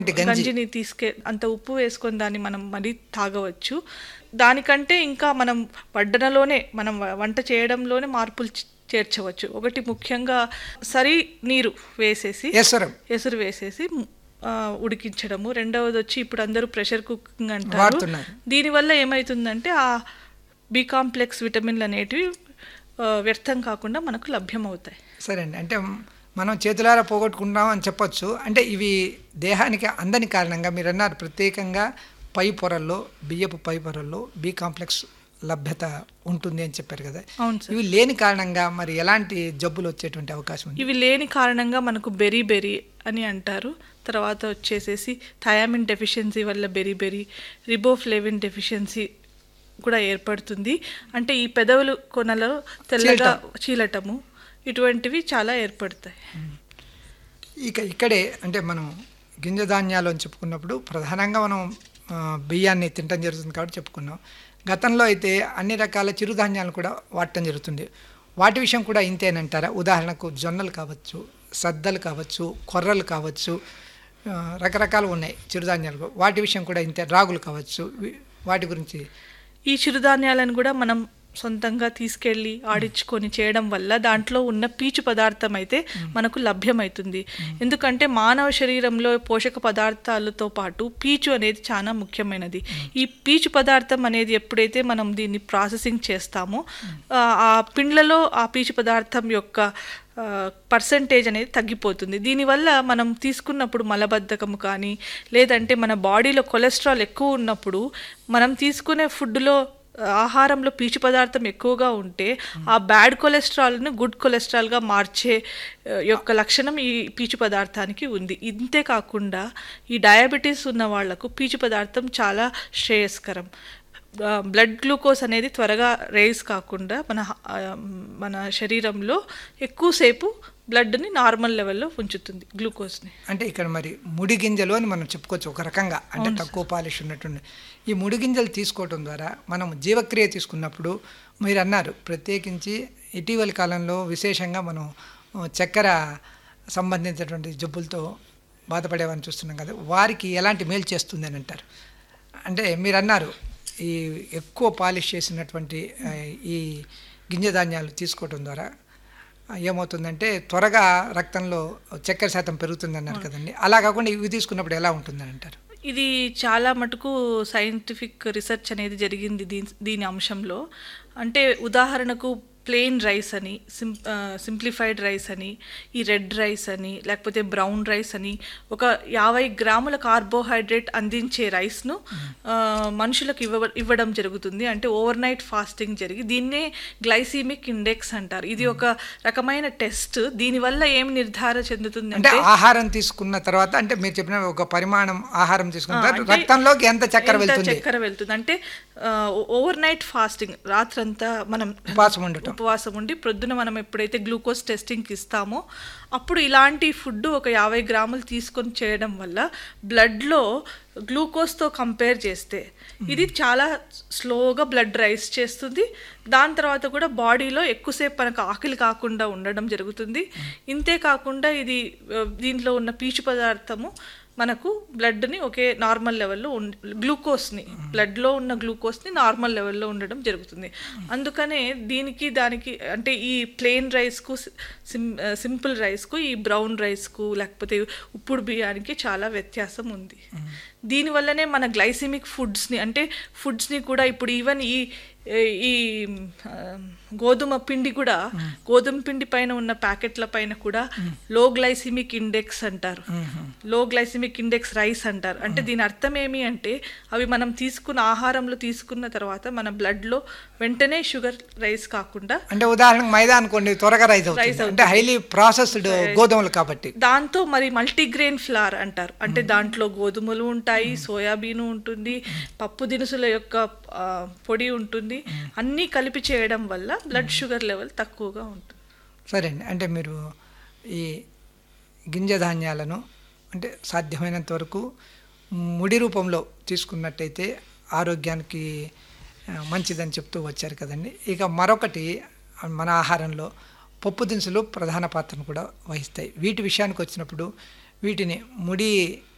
అంటే గంజి గంజిని తీసుకే అంత ఉప్పు వేసుకొని దాన్ని మనం మరీ తాగవచ్చు దానికంటే ఇంకా మనం వడ్డనలోనే మనం వ- వంట చేయడంలోనే మార్పులు చే- చేర్చవచ్చు ఒకటి ముఖ్యంగా సరి నీరు వేసేసి ఎసరం ఎసురు వేసేసి ఆ, ఉడికించడము రెండవది వచ్చి ఇప్పుడు అందరూ ప్రెషర్ కుకింగ్ అంటారు వాడుతున్నారు. దీనివల్ల ఏమవుతుందంటే ఆ బి కాంప్లెక్స్ విటమిన్లు అనేటివి ఆ, వ్యర్థం కాకుండా మనకు లభ్యమవుతాయి సరే అండి అంటే మనం చేతులారా పోగొట్టుకుంటాం అని చెప్పొచ్చు అంటే ఇవి దేహానికి అందని కారణంగా మీరు అన్నారు ప్రత్యేకంగా పై పొరల్లో బియ్యపు పై పొరల్లో బి కాంప్లెక్స్ లభ్యత ఉంటుంది అని చెప్పారు కదా అవును సార్ ఇవి లేని కారణంగా మరి ఎలాంటి జబ్బులు వచ్చేటువంటి అవకాశం ఉంది ఇవి లేని కారణంగా మనకు బెరీ బెరీ అని అంటారు తర్వాత వచ్చేసేసి థయామిన్ డెఫిషియన్సీ వల్ల బెరీ బెరీ రిబోఫ్లేవిన్ డెఫిషియన్సీ కూడా ఏర్పడుతుంది అంటే ఈ పెదవులు కొనలో తెల్లగా చీలటము ఇటువంటివి చాలా ఏర్పడతాయి ఇక ఇక్కడే అంటే మనం గింజ ధాన్యాలు అని చెప్పుకున్నప్పుడు ప్రధానంగా మనం ఆ, బియ్యాన్ని తినటం జరుగుతుంది కాబట్టి చెప్పుకున్నాం గతంలో అయితే అన్ని రకాల చిరుధాన్యాలు కూడా వాడటం జరుగుతుంది వాటి విషయం కూడా ఇంతేనంటారా ఉదాహరణకు జొన్నలు కావచ్చు సద్దలు కావచ్చు కొర్రలు కావచ్చు ఆ, రకరకాలు ఉన్నాయి చిరుధాన్యాలు కూడా. వాటి విషయం కూడా ఇంతే రాగులు కావచ్చు వి- వాటి గురించి ఈ చిరుధాన్యాలను కూడా మనం సొంతంగా తీసుకెళ్ళి ఆడించుకొని చేయడం వల్ల దాంట్లో ఉన్న పీచు పదార్థం అయితే మనకు లభ్యమవుతుంది ఎందుకంటే మానవ శరీరంలో పోషక పదార్థాలతో పాటు పీచు అనేది చాలా ముఖ్యమైనది ఈ పీచు పదార్థం అనేది ఎప్పుడైతే మనం దీన్ని ప్రాసెసింగ్ చేస్తామో ఆ, ఆ పిండ్లలో ఆ పీచు పదార్థం యొక్క పర్సంటేజ్ అనేది తగ్గిపోతుంది దీనివల్ల మనం తీసుకున్నప్పుడు మలబద్ధకము కానీ లేదంటే మన బాడీలో కొలెస్ట్రాల్ ఎక్కువ ఉన్నప్పుడు మనం తీసుకునే ఫుడ్లో ఆహారంలో పీచు పదార్థం ఎక్కువగా ఉంటే ఆ బ్యాడ్ కొలెస్ట్రాల్ను గుడ్ కొలెస్ట్రాల్గా మార్చే ఆ, యొక్క లక్షణం ఈ పీచు పదార్థానికి ఉంది ఇంతే కాకుండా ఈ డయాబెటీస్ ఉన్న వాళ్లకు పీచు పదార్థం చాలా శ్రేయస్కరం ఆ, బ్లడ్ గ్లూకోజ్ అనేది త్వరగా రేస్ కాకుండా మన హ- ఆ, మన శరీరంలో ఎక్కువసేపు బ్లడ్ని నార్మల్ లెవెల్లో ఉంచుతుంది గ్లూకోజ్ని అంటే ఇక్కడ మరి ముడి గింజలు అని మనం చెప్పుకోవచ్చు ఒక రకంగా అంటే తక్కువ పాలిష్ ఉన్నటువంటి ఈ ముడి గింజలు తీసుకోవడం ద్వారా మనం జీవక్రియ తీసుకున్నప్పుడు మీరు అన్నారు ప్రత్యేకించి ఇటీవలి కాలంలో విశేషంగా మనం ఆ, చక్కెర సంబంధించినటువంటి జబ్బులతో బాధపడేవారిని చూస్తున్నాం కదా వారికి ఎలాంటి మేలు చేస్తుంది అని అంటారు అంటే మీరు అన్నారు ఈ ఎక్కువ పాలిష్ చేసినటువంటి ఆ, ఈ గింజ ధాన్యాలు తీసుకోవడం ద్వారా ఏమవుతుందంటే త్వరగా రక్తంలో చక్కెర శాతం పెరుగుతుంది అన్నారు కదండి అలా కాకుండా ఇవి తీసుకున్నప్పుడు ఎలా ఉంటుందని అంటారు ఇది చాలా మటుకు సైంటిఫిక్ రీసెర్చ్ అనేది జరిగింది దీని దీని అంశంలో అంటే ఉదాహరణకు ప్లెయిన్ రైస్ అని సిం సింప్లిఫైడ్ రైస్ అని ఈ రెడ్ రైస్ అని లేకపోతే బ్రౌన్ రైస్ అని ఒక యాభై గ్రాముల కార్బోహైడ్రేట్ అందించే రైస్ను ఆ, మనుషులకు ఇవ్వ ఇవ్వడం జరుగుతుంది అంటే ఓవర్ నైట్ ఫాస్టింగ్ జరిగి దీన్నే గ్లైసీమిక్ ఇండెక్స్ అంటారు ఇది ఒక రకమైన టెస్ట్ దీనివల్ల ఏం నిర్ధారణ చెందుతుంది అంటే అంటే ఆహారం తీసుకున్న తర్వాత అంటే మీరు చెప్పిన ఒక పరిమాణం ఆహారం తీసుకున్న ఆ, తర్వాత అంటే రక్తంలోకి ఎంత చక్కెర ఎంత వెళ్తుంది చక్కెర వెళ్తుంది అంటే ఓవర్ నైట్ ఫాస్టింగ్ రాత్రంతా మనం ఉపవాసం ఉండటం ఉపవాసం ఉండి ప్రొద్దున మనం ఎప్పుడైతే గ్లూకోజ్ టెస్టింగ్కి ఇస్తామో అప్పుడు ఇలాంటి ఫుడ్ ఒక యాభై గ్రాములు తీసుకొని చేయడం వల్ల బ్లడ్లో గ్లూకోజ్తో కంపేర్ చేస్తే ఇది చాలా స్లోగా బ్లడ్ రైస్ చేస్తుంది దాని తర్వాత కూడా బాడీలో ఎక్కువసేపు మనకు ఆకలి కాకుండా ఉండడం జరుగుతుంది ఇంతే కాకుండా ఇది ఆ, దీంట్లో ఉన్న పీచు పదార్థము మనకు బ్లడ్ని ఒకే నార్మల్ లెవెల్లో ఉం గ్లూకోజ్ని బ్లడ్లో ఉన్న గ్లూకోజ్ని నార్మల్ లెవెల్లో ఉండడం జరుగుతుంది అందుకనే దీనికి దానికి అంటే ఈ ప్లెయిన్ రైస్కు సిం సింపుల్ రైస్కు ఈ బ్రౌన్ రైస్కు లేకపోతే ఉప్పుడు బియ్యానికి చాలా వ్యత్యాసం ఉంది దీనివల్లనే మన గ్లైసిమిక్ ఫుడ్స్ని అంటే ఫుడ్స్ని కూడా ఇప్పుడు ఈవెన్ ఈ ఈ ఆ, గోధుమ పిండి కూడా గోధుమ పిండి పైన ఉన్న ప్యాకెట్ల పైన కూడా లో గ్లైసిమిక్ ఇండెక్స్ అంటారు లో గ్లైసిమిక్ ఇండెక్స్ రైస్ అంటారు అంటే దీని అర్థం ఏమి అంటే అవి మనం తీసుకున్న ఆహారంలో తీసుకున్న తర్వాత మన బ్లడ్లో వెంటనే షుగర్ రైస్ కాకుండా అంటే ఉదాహరణకు మైదా అనుకోండి త్వరగా రైస్ Rise అవుతుంది అంటే హైలీ ప్రాసెస్డ్ గోధుమలు కాబట్టి దాంతో మరి మల్టీగ్రెయిన్ ఫ్లార్ అంటారు అంటే దాంట్లో గోధుమలు ఉంటాయి సోయాబీన్ ఉంటుంది పప్పు దినుసుల యొక్క ఆ, పొడి ఉంటుంది అన్నీ కలిపి చేయడం వల్ల బ్లడ్ షుగర్ లెవెల్ తక్కువగా ఉంటుంది సరే అండి అంటే మీరు ఈ గింజ ధాన్యాలను అంటే సాధ్యమైనంత వరకు ముడి రూపంలో తీసుకున్నట్టయితే ఆరోగ్యానికి ఆ, మంచిదని చెప్తూ వచ్చారు కదండి ఇక మరొకటి మన ఆహారంలో పప్పు దినుసులు ప్రధాన పాత్రను కూడా వహిస్తాయి వీటి విషయానికి వచ్చినప్పుడు వీటిని ముడి